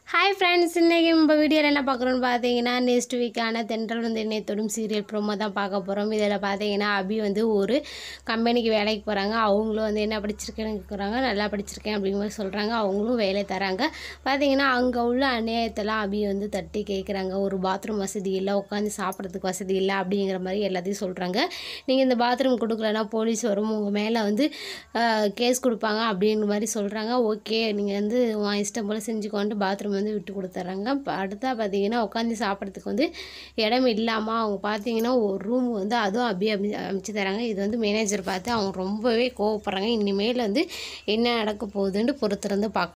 hi friends இன்றைக்கி நம்ம வீடியோவில் என்ன பார்க்குறோன்னு பார்த்தீங்கன்னா நெக்ஸ்ட் வீக்கான தென்றல் வந்து என்னை தொடும் சீரியல் ப்ரோமோ தான் பார்க்க போகிறோம் இதில் பார்த்தீங்கன்னா அபி வந்து ஒரு கம்பெனிக்கு வேலைக்கு போகிறாங்க அவங்களும் வந்து என்ன படிச்சிருக்கேன்னு கேட்குறாங்க நல்லா படிச்சிருக்கேன் அப்படிங்கிற மாதிரி சொல்கிறாங்க அவங்களும் வேலை தராங்க பார்த்தீங்கன்னா அங்கே உள்ள அநியாயத்தெல்லாம் அபி வந்து தட்டி கேட்குறாங்க ஒரு பாத்ரூம் வசதி இல்லை உட்காந்து சாப்பிட்றதுக்கு வசதி இல்லை அப்படிங்கிற மாதிரி எல்லாத்தையும் சொல்கிறாங்க நீங்கள் இந்த பாத்ரூம் கொடுக்கலன்னா போலீஸ் வரும் உங்கள் மேலே வந்து கேஸ் கொடுப்பாங்க அப்படிங்கிற மாதிரி சொல்கிறாங்க ஓகே நீங்கள் வந்து உன் இஷ்டம் போல் செஞ்சுக்கோன்ட்டு பாத்ரூம் வந்து விட்டு கொடுத்துட்றாங்க இப்போ அடுத்தா பார்த்தீங்கன்னா உட்காந்து சாப்பிட்றதுக்கு வந்து இடம் இல்லாமல் அவங்க பார்த்தீங்கன்னா ஒரு ரூம் வந்து அதுவும் அப்படியே அமி அமைச்சு தராங்க இது வந்து மேனேஜர் பார்த்து அவங்க ரொம்பவே கோவப்படுறாங்க இனிமேல் வந்து என்ன நடக்க போகுதுன்ட்டு பொறுத்திருந்து பார்க்க